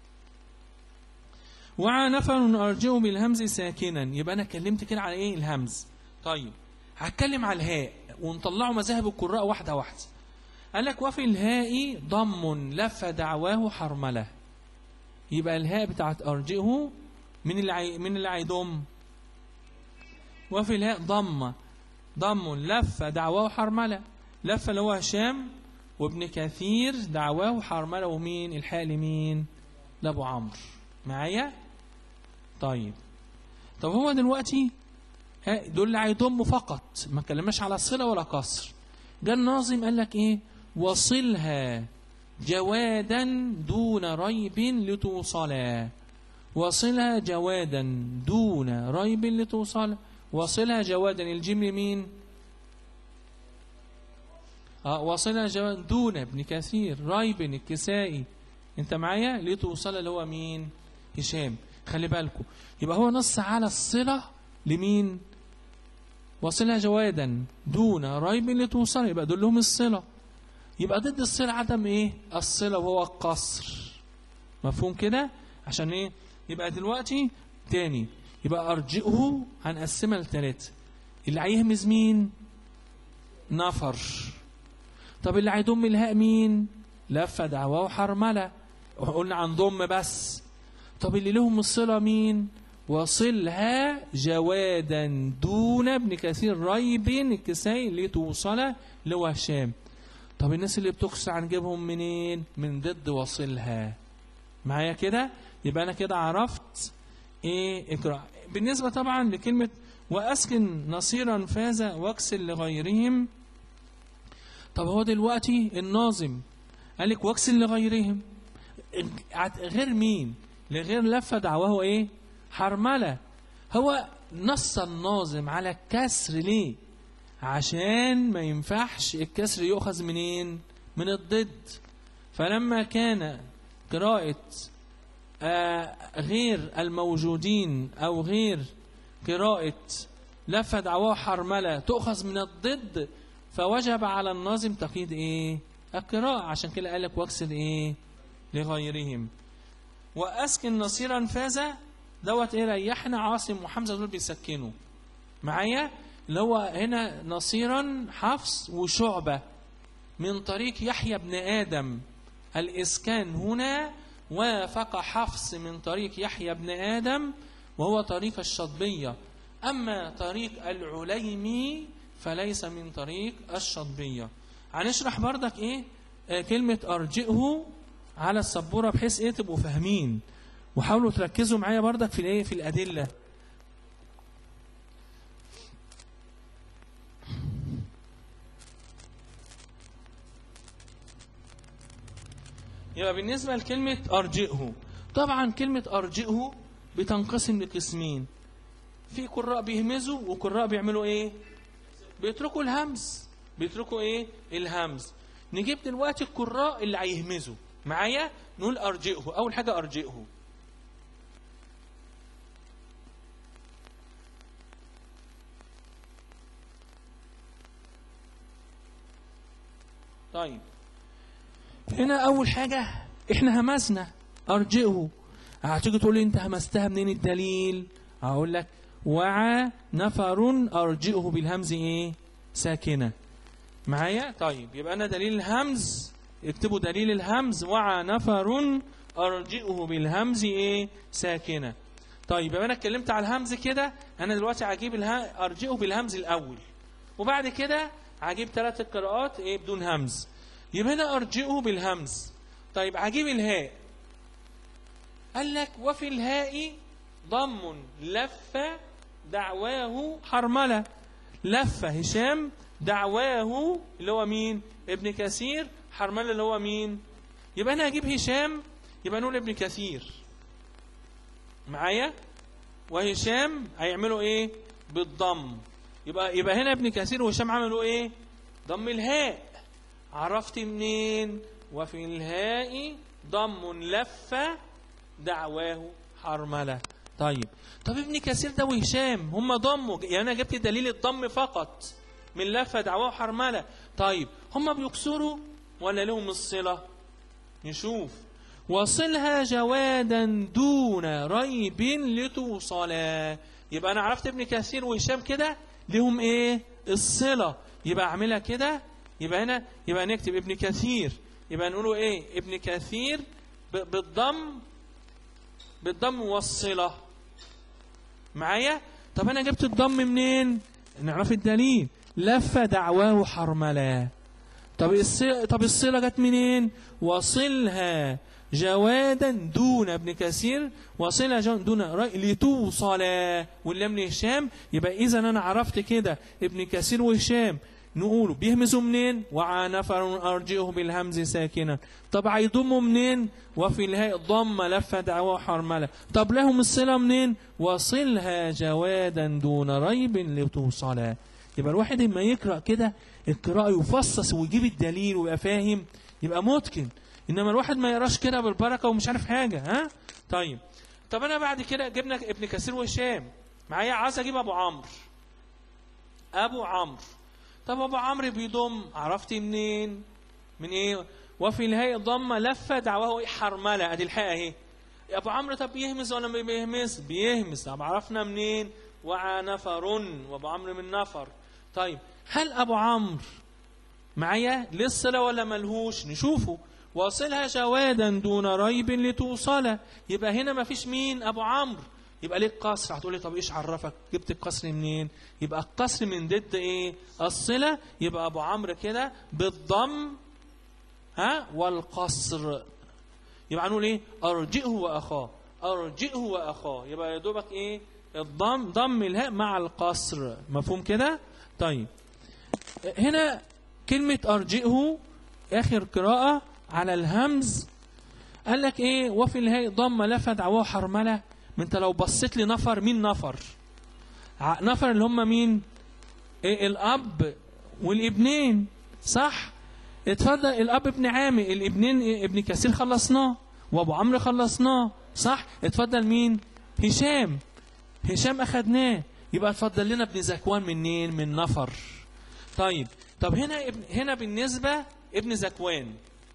وعى نفر أرجئه بالهمز ساكنا يبقى أنا اتكلمت كده على إيه الهمز طيب هتكلم على الهاء ونطلعوا مذاهب القراء واحدة واحدة قال لك وفي الهاء ضم لف دعواه حرملة يبقى الهاء بتاعت أرجئه من اللي عي... من اللي هيضم وفي الهاء ضم ضم لف دعواه حرملة لف اللي هو هشام وابن كثير دعواه حرملة ومين الحاء لمين لأبو عمرو معايا طيب طب هو دلوقتي ها، دول اللي هيضموا فقط ما اتكلمناش على صلة ولا كسر جاء الناظم قال لك ايه وصلها جوادا دون ريب لتوصلا وصلها جوادا دون ريب لتوصلا وصلها جوادا الجيم لمين اه وصلها جواد دون ابن كثير رايب الكسائي انت معايا ليه توصل اللي هو مين هشام خلي بالكم يبقى هو نص على الصلة لمين وصلها جوادا دون رايب لتوصل يبقى دول لهم الصلة يبقى ضد الصلة عدم ايه الصلة وهو القصر مفهوم كده عشان ايه يبقى دلوقتي تاني يبقى ارجئه هنقسمها لثلاثة اللي هيهمز مين نفر طب اللي هيضم الهاء مين لفة دعوة وحرملة قلنا عن ضم بس طب اللي لهم الصلة مين وصلها جوادا دون ابن كثير ريب الكسائي اللي توصل لو هشام طب الناس اللي بتكسر هنجيبهم منين من ضد وصلها معايا كده يبقى انا كده عرفت ايه اقرا بالنسبه طبعا لكلمه واسكن نصيرا فاز واكسل لغيرهم طب هو دلوقتي الناظم قال لك واكسل لغيرهم غير مين لغير لفه دعواه ايه حرمله هو نص الناظم على الكسر ليه عشان ما ينفعش الكسر يؤخذ منين من الضد فلما كان قراءة آه غير الموجودين أو غير قراءة لفة دعواه حرملة تؤخذ من الضد فوجب على الناظم تقييد إيه القراءة عشان كده قال لك واكسر إيه لغيرهم وأسكن نصيرا فاز دوت إيه ريحنا عاصم وحمزة دول بيسكنوا معايا اللي هو هنا نصيرا حفص وشعبة من طريق يحيى بن آدم الإسكان هنا وافق حفص من طريق يحيى بن آدم وهو طريق الشطبية أما طريق العليمي فليس من طريق الشطبية هنشرح بردك إيه آه كلمة أرجئه على السبورة بحيث إيه تبقوا فاهمين وحاولوا تركزوا معايا بردك في الإيه في الأدلة يبقى بالنسبة لكلمة أرجئه طبعا كلمة أرجئه بتنقسم لقسمين في قراء بيهمزوا وقراء بيعملوا ايه بيتركوا الهمز بيتركوا ايه الهمز نجيب دلوقتي القراء اللي هيهمزوا معايا نقول أرجئه أول حاجة أرجئه طيب هنا أول حاجة إحنا همسنا أرجئه هتيجي تقول لي أنت همستها منين الدليل أقول لك وعى نفر أرجئه بالهمز إيه ساكنة معايا طيب يبقى أنا دليل الهمز اكتبوا دليل الهمز وعى نفر أرجئه بالهمز إيه ساكنة طيب يبقى أنا اتكلمت على الهمز كده أنا دلوقتي هجيب الها... أرجئه بالهمز الأول وبعد كده هجيب ثلاث قراءات إيه بدون همز يبقى هنا أرجئه بالهمز طيب هجيب الهاء قال لك وفي الهاء ضم لف دعواه حرملة لف هشام دعواه اللي هو مين ابن كثير حرملة اللي هو مين يبقى أنا هجيب هشام يبقى نقول ابن كثير معايا وهشام هيعملوا ايه بالضم يبقى يبقى هنا ابن كثير وهشام عملوا ايه ضم الهاء عرفت منين وفي الهاء ضم لف دعواه حرملة طيب طب ابن كثير ده وهشام هم ضموا يعني انا جبت دليل الضم فقط من لف دعواه حرملة طيب هم بيكسروا ولا لهم الصلة نشوف وصلها جوادا دون ريب لتوصلا يبقى انا عرفت ابن كثير وهشام كده لهم ايه الصلة يبقى اعملها كده يبقى هنا يبقى نكتب ابن كثير يبقى نقوله ايه ابن كثير بالضم بالضم والصلة معايا طب انا جبت الضم منين نعرف الدليل لف دعواه حرملا طب الصلة طب الصلة جت منين وصلها جوادا دون ابن كثير وصلها جوادا دون رأي لتوصل واللام من هشام يبقى اذا انا عرفت كده ابن كثير وهشام نقوله بيهمزوا منين وعى نفر أرجئه بالهمز ساكنا طب هيضموا منين وفي الهاء ضم لف دعوة حرملة طب لهم الصلة منين وصلها جوادا دون ريب لتوصلا يبقى الواحد لما يقرأ كده القراءة يفصص ويجيب الدليل ويبقى فاهم يبقى متقن انما الواحد ما يقراش كده بالبركة ومش عارف حاجة ها طيب طب انا بعد كده جبنا ابن كثير وهشام معايا عايز اجيب ابو عمرو ابو عمرو طب ابو عمرو بيضم عرفت منين من ايه وفي الهاء ضمه لفه دعواه ايه حرمله ادي الحاء اهي ابو عمرو طب بيهمس ولا ما بيهمس بيهمس طب عرفنا منين وعى نفر وابو عمرو من نفر طيب هل ابو عمرو معايا للصله ولا ملهوش نشوفه واصلها جوادا دون ريب لتوصل يبقى هنا ما فيش مين ابو عمرو يبقى ليه القصر هتقول لي طب ايش عرفك جبت القصر منين يبقى القصر من ضد ايه الصله يبقى ابو عمرو كده بالضم ها والقصر يبقى هنقول ايه ارجئه واخاه ارجئه واخاه يبقى يا دوبك ايه الضم ضم الهاء مع القصر مفهوم كده طيب هنا كلمة أرجئه آخر قراءة على الهمز قال لك إيه وفي الهاء ضم لفت دعواه حرملة ما أنت لو بصيت لنفر مين نفر ع- نفر اللي هم مين إيه الأب والابنين صح اتفضل الأب ابن عامر الابنين إيه؟ ابن كثير خلصناه وأبو عمرو خلصناه صح اتفضل مين هشام هشام أخدناه يبقى اتفضل لنا ابن زكوان منين من نفر طيب طب هنا ابن هنا بالنسبة ابن زكوان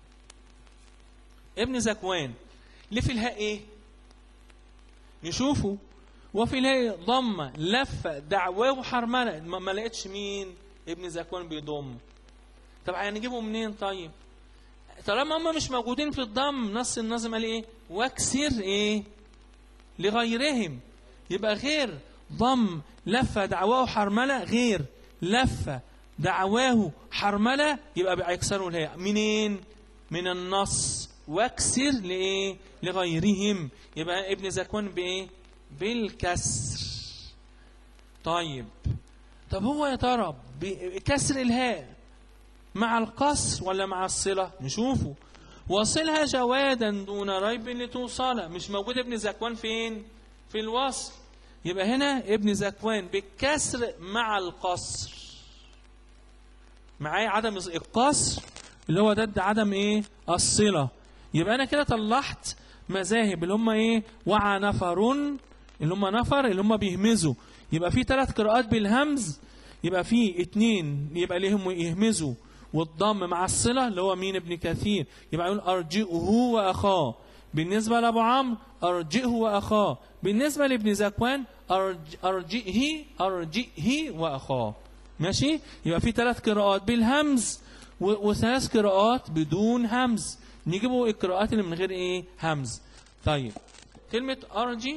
ابن زكوان ليه في الهاء ايه نشوفه وفي الهاء ضم لف دعواه حرملة ما, ما لقيتش مين ابن زكوان بيضم طب هنجيبه منين طيب طالما هم مش موجودين في الضم نص النظم قال ايه واكسر ايه لغيرهم يبقى غير ضم لف دعواه حرملة غير لف دعواه حرملة يبقى هيكسروا الهاء منين من النص واكسر لايه لغيرهم يبقى ابن زكوان بايه بالكسر طيب طب هو يا ترى بكسر الهاء مع القصر ولا مع الصلة نشوفه وصلها جوادا دون ريب لتوصل مش موجود ابن زكوان فين في الوصل يبقى هنا ابن زكوان بالكسر مع القصر معايا عدم القصر اللي هو ضد عدم ايه الصلة يبقى انا كده طلعت مذاهب اللي هم ايه وعى نفر اللي هم نفر اللي هم بيهمزوا يبقى في ثلاث قراءات بالهمز يبقى في اتنين يبقى ليهم يهمزوا والضم مع الصلة اللي هو مين ابن كثير يبقى يقول أرجئه وأخاه بالنسبة لأبو عمرو أرجئه وأخاه بالنسبة لابن زكوان أرج أرجئه أرجئه وأخاه ماشي يبقى في ثلاث قراءات بالهمز و- وثلاث قراءات بدون همز نجيبوا القراءات اللي من غير ايه همز طيب كلمة أرجي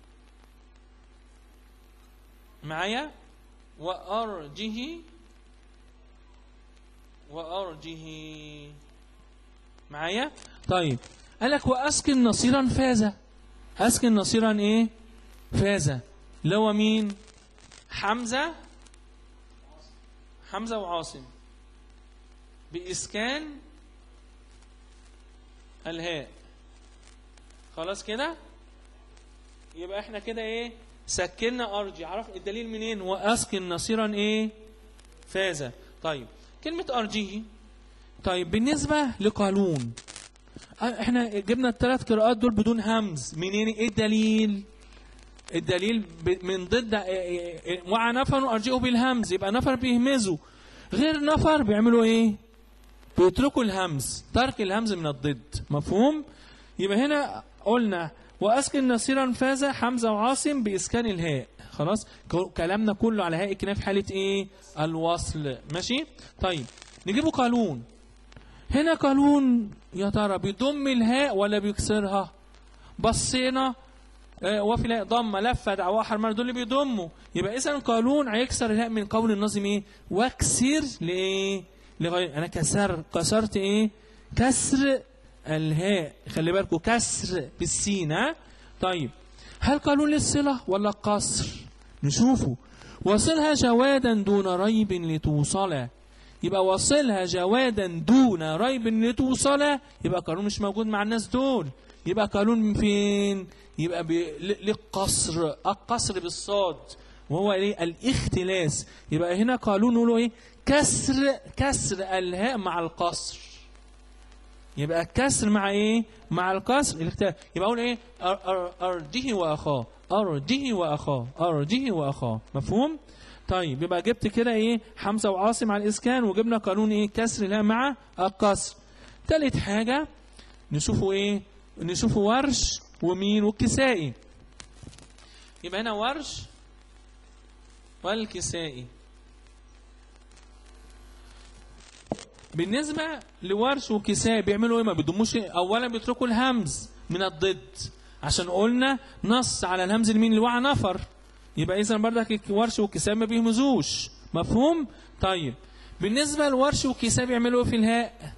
معايا وأرجه وأرجه معايا طيب قال لك وأسكن نصيرا فاز أسكن نصيرا إيه فاز اللي هو مين حمزة حمزة وعاصم بإسكان الهاء خلاص كده يبقى احنا كده ايه سكننا ارجي عرف الدليل منين واسكن نصيرا ايه فاز طيب كلمة ارجيه طيب بالنسبة لقالون اه، احنا جبنا الثلاث قراءات دول بدون همز منين ايه الدليل الدليل ب- من ضد اه، اه، اه، وعى نفر ارجئه بالهمز يبقى نفر بيهمزوا غير نفر بيعملوا ايه بيتركوا الهمز ترك الهمز من الضد مفهوم يبقى هنا قلنا واسكن نصيرا فاز حمزه وعاصم باسكان الهاء خلاص ك- كلامنا كله على هاء كنا في حاله ايه الوصل ماشي طيب نجيبه قانون هنا قانون يا ترى بيضم الهاء ولا بيكسرها بصينا آه، وفي الهاء ضم لفه دعواه حرمان دول اللي بيضموا يبقى اذا قانون هيكسر الهاء من قول الناظم ايه واكسر لايه لغير انا كسر كسرت ايه كسر الهاء خلي بالكم كسر بالسين ها طيب هل قانون للصله ولا قصر نشوفه وصلها جوادا دون ريب لتوصل يبقى وصلها جوادا دون ريب لتوصل يبقى قانون مش موجود مع الناس دول يبقى قانون من فين يبقى ب- ل- للقصر القصر بالصاد وهو ايه الاختلاس يبقى هنا قالون نقولوا ايه كسر كسر الهاء مع القصر يبقى الكسر مع ايه مع الكسر الاختلاف يبقى اقول ايه أر أر ارجه واخاه ارجه واخاه ارجه واخاه مفهوم طيب يبقى جبت كده ايه حمزه وعاصم على الاسكان وجبنا قانون ايه كسر الهاء مع الكسر تالت حاجه نشوفه ايه نشوفه ورش ومين والكسائي يبقى هنا ورش والكسائي بالنسبة لورش وكسائي بيعملوا ايه ما بيضموش إيه؟ اولا بيتركوا الهمز من الضد عشان قلنا نص على الهمز المين اللي وقع نفر يبقى اذا بردك ورش وكسائي ما بيهمزوش مفهوم طيب بالنسبة لورش وكسائي بيعملوا ايه في الهاء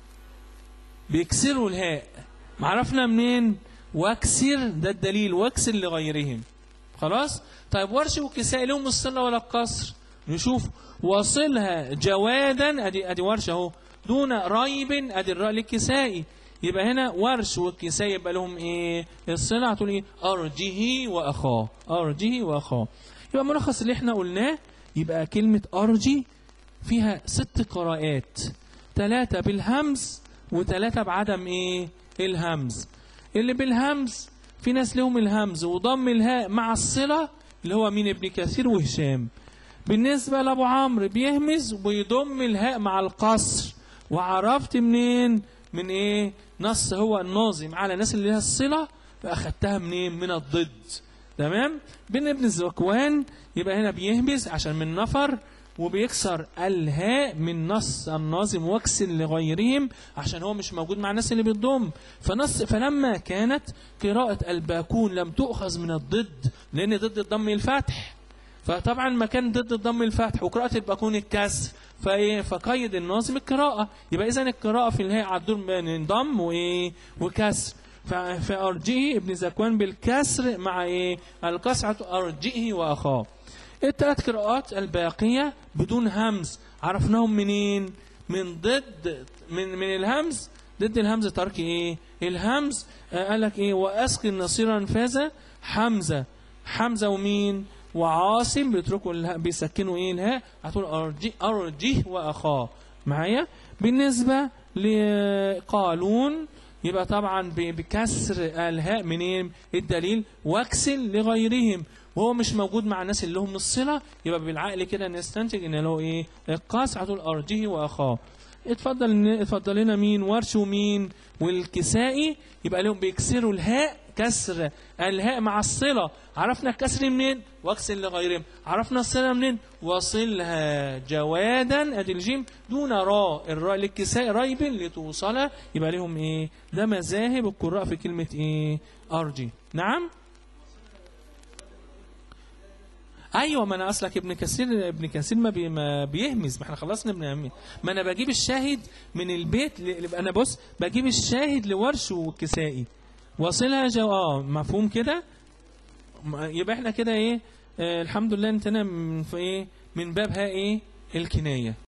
بيكسروا الهاء عرفنا منين واكسر ده الدليل واكسر لغيرهم خلاص طيب ورش وكساء لهم الصله ولا القصر نشوف وصلها جوادا ادي ادي ورش اهو دون ريب ادي الراء للكسائي يبقى هنا ورش والكساء يبقى لهم ايه الصله هتقول ايه ارجه واخاه ارجه واخاه يبقى ملخص اللي احنا قلناه يبقى كلمه ارجي فيها ست قراءات ثلاثه بالهمز وثلاثه بعدم ايه الهمز اللي بالهمز في ناس لهم الهمز وضم الهاء مع الصلة اللي هو مين ابن كثير وهشام بالنسبة لأبو عمرو بيهمز ويضم الهاء مع القصر وعرفت منين من ايه نص هو الناظم على الناس اللي لها الصلة فأخدتها منين من الضد تمام بين ابن الزكوان يبقى هنا بيهمز عشان من نفر وبيكسر الهاء من نص الناظم واكسر لغيرهم عشان هو مش موجود مع الناس اللي بتضم فنص فلما كانت قراءة الباكون لم تؤخذ من الضد لأن ضد الضم الفتح فطبعا ما كان ضد الضم الفتح وقراءة الباكون الكسر فايه فقيد الناظم القراءة يبقى إذا القراءة في الهاء على الدور بين ضم وايه وكسر ف- فأرجئه ابن زكوان بالكسر مع ايه الكسرة أرجئه وأخاه الثلاث قراءات الباقية بدون همز عرفناهم منين من ضد من من الهمز ضد الهمز ترك ايه الهمز آه قال لك ايه واسقي نصيرا فاز حمزة حمزة ومين وعاصم بيتركوا الهاء بيسكنوا ايه الهاء هتقول ارجي ارجيه واخاه معايا بالنسبة لقالون يبقى طبعا ب- بكسر الهاء منين الدليل واكسل لغيرهم وهو مش موجود مع الناس اللي هم الصلة يبقى بالعقل كده نستنتج ان له ايه القاس هتقول ارجه واخاه اتفضل اتفضل لنا مين ورش ومين والكسائي يبقى لهم بيكسروا الهاء كسر الهاء مع الصلة عرفنا الكسر منين واكسر لغيرهم عرفنا الصلة منين وصلها جوادا ادي الجيم دون راء الراء للكساء ريب لتوصلها يبقى لهم ايه ده مذاهب القراء في كلمة ايه ارجي نعم ايوه ما انا اصلك ابن كثير ابن كثير ما, بي ما بيهمز ما احنا خلصنا ابن أمي. ما انا بجيب الشاهد من البيت ل... انا بص بجيب الشاهد لورش والكسائي واصلها جو اه مفهوم كده م- يبقى احنا كده ايه آه الحمد لله انتنا من في ايه من بابها ايه الكنايه